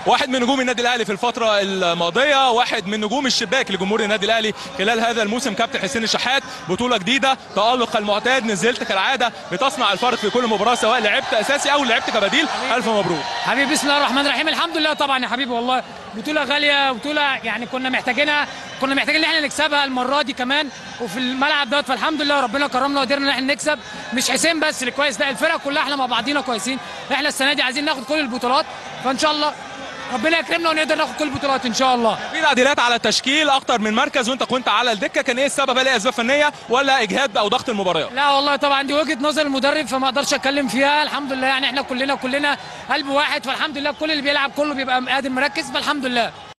واحد من نجوم النادي الاهلي في الفتره الماضيه واحد من نجوم الشباك لجمهور النادي الاهلي خلال هذا الموسم كابتن حسين الشحات بطوله جديده تالق المعتاد نزلت كالعاده بتصنع الفرق في كل مباراه سواء لعبت اساسي او لعبت كبديل الف مبروك حبيبي بسم الله الرحمن الرحيم الحمد لله طبعا يا حبيبي والله بطوله غاليه بطوله يعني كنا محتاجينها كنا محتاجين ان احنا نكسبها المره دي كمان وفي الملعب دوت فالحمد لله ربنا كرمنا وقدرنا ان احنا نكسب مش حسين بس اللي كويس لا الفرقه كلها احنا مع بعضينا كويسين احنا السنه دي عايزين ناخد كل البطولات فان شاء الله ربنا يكرمنا ونقدر ناخد كل البطولات ان شاء الله في تعديلات على التشكيل اكتر من مركز وانت كنت على الدكه كان ايه السبب هل هي اسباب فنيه ولا اجهاد او ضغط المباريات لا والله طبعا دي وجهه نظر المدرب فما اقدرش اتكلم فيها الحمد لله يعني احنا كلنا كلنا قلب واحد فالحمد لله كل اللي بيلعب كله بيبقى قادر مركز فالحمد لله